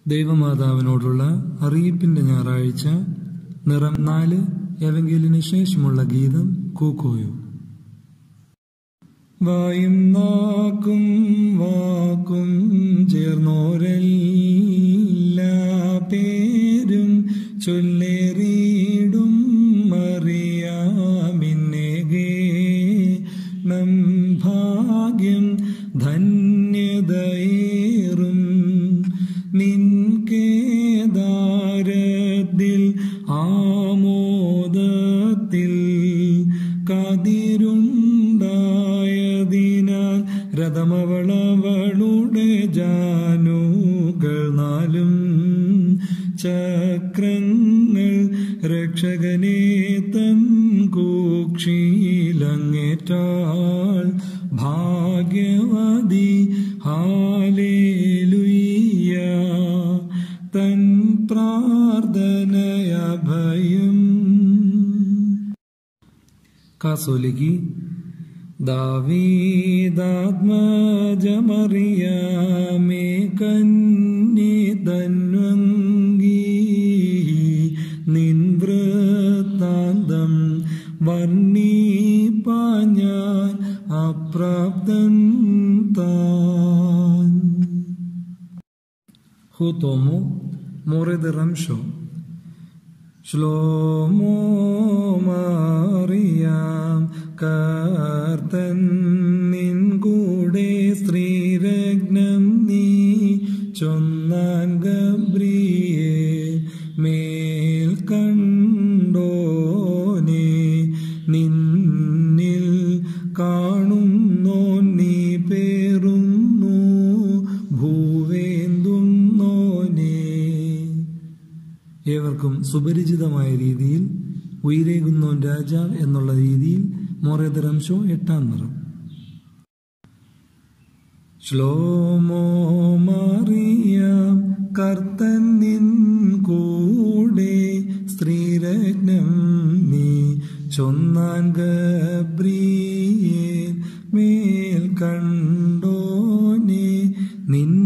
ദൈവമാതാവിനോടുള്ള അറിയിപ്പിന്റെ ഞായറാഴ്ച നിറം നാല് എവങ്കലിന് ശേഷമുള്ള ഗീതം കൂക്കോയോ വായും നാക്കും വാക്കും ചേർന്നോരെല്ലാ പേരും ചൊല്ലേറിയിടും അറിയാമിന്നേകേ നം ഭാഗ്യം ധന്യതയേറും നിൻ കേദാരത്തിൽ ആമോദത്തിൽ കതിരുണ്ടായതിനാൽ രഥമവളവളുടെ ജാനുകൾ നാലും ചക്രങ്ങൾ രക്ഷകനെ തൻ കൂക്ഷീലങ്ങേറ്റാൾ ഭാഗ്യവതി ഹാലേലുയ്യ തൻ പ്രാർത്ഥനയ ഭയം കാസോലിക്ക് ദാവീദാത്മജമറിയാമേ കന്നി തന്വങ്കി നിൻവൃത്താന്തം വർണ്ണിപ്പാഞ്ഞാൻ അപ്രാപ്തൻ താൻ ഹുതോമോ മോറെത് റംഷോ ശ്ലോമോ മാറിയാം കർത്തൻ നിൻ കൂടെ സ്ത്രീരഗ്നം നീ ചൊന്നാൻ ഗബ്രിയെ മേൽ കണ്ടോനെ നിന്നിൽ കാണുന്നോ നീ പേറുന്നു ഭൂവേന്തുന്നോനേ ഏവർക്കും സുപരിചിതമായ രീതിയിൽ ഉയരേകുന്നോൻ രാജാവ് എന്നുള്ള രീതിയിൽ മോറേതരംശോ എട്ടാം നിറം ശ്ലോമോ മാറിയാം കർത്തൻ നിൻ കൂടെ സ്ത്രീരത്നം നീ ചൊന്നാൻ ഗബ്രിയേൽ മേൽ കണ്ടോനെ നിൻ